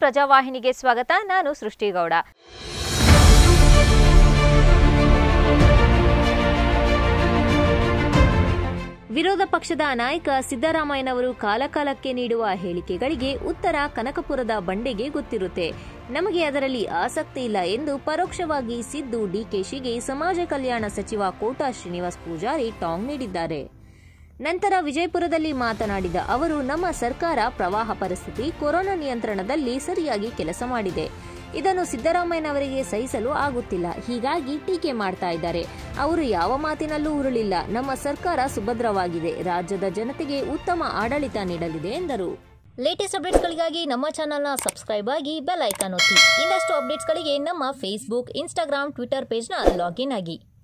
ಪ್ರಜಾವಾಹಿನಿಗೆ ಸ್ವಾಗತ ನಾನು ಸೃಷ್ಟಿಗೌಡ ವಿರೋಧ ಪಕ್ಷದ ನಾಯಕ ಸಿದ್ದರಾಮಯ್ಯನವರು ಕಾಲಕಾಲಕ್ಕೆ ನೀಡುವ ಹೇಳಿಕೆಗಳಿಗೆ ಉತ್ತರ ಕನಕಪುರದ ಬಂಡೆಗೆ ಗೊತ್ತಿರುತ್ತೆ ನಮಗೆ ಅದರಲ್ಲಿ ಆಸಕ್ತಿ ಇಲ್ಲ ಎಂದು ಪರೋಕ್ಷವಾಗಿ ಸಿದ್ದು ಡಿಕೆಶಿಗೆ ಸಮಾಜ ಕಲ್ಯಾಣ ಸಚಿವ ಕೋಟಾ ಶ್ರೀನಿವಾಸ್ ಪೂಜಾರಿ ಟಾಂಗ್ ನೀಡಿದ್ದಾರೆ ನಂತರ ವಿಜಯಪುರದಲ್ಲಿ ಮಾತನಾಡಿದ ಅವರು ನಮ್ಮ ಸರ್ಕಾರ ಪ್ರವಾಹ ಪರಿಸ್ಥಿತಿ ಕೊರೋನಾ ನಿಯಂತ್ರಣದಲ್ಲಿ ಸರಿಯಾಗಿ ಕೆಲಸ ಮಾಡಿದೆ ಇದನ್ನು ಸಿದ್ದರಾಮಯ್ಯನವರಿಗೆ ಸಹಿಸಲು ಆಗುತ್ತಿಲ್ಲ ಹೀಗಾಗಿ ಟೀಕೆ ಮಾಡ್ತಾ ಇದ್ದಾರೆ ಅವರು ಯಾವ ಮಾತಿನಲ್ಲೂ ಉರುಳಿಲ್ಲ ನಮ್ಮ ಸರ್ಕಾರ ಸುಭದ್ರವಾಗಿದೆ ರಾಜ್ಯದ ಜನತೆಗೆ ಉತ್ತಮ ಆಡಳಿತ ನೀಡಲಿದೆ ಎಂದರು ಲೇಟೆಸ್ಟ್ ಅಪ್ಡೇಟ್ಸ್ಗಳಿಗಾಗಿ ನಮ್ಮ ಚಾನಲ್ನ ಸಬ್ಸ್ಕ್ರೈಬ್ ಆಗಿ ಬೆಲ್ ಐಕಾನ್ ಒತ್ತಿ ಇನ್ನಷ್ಟು ಅಪ್ಡೇಟ್ಸ್ಗಳಿಗೆ ನಮ್ಮ ಫೇಸ್ಬುಕ್ ಇನ್ಸ್ಟಾಗ್ರಾಮ್ ಟ್ವಿಟರ್ ಪೇಜ್ನ ಲಾಗಿನ್ ಆಗಿ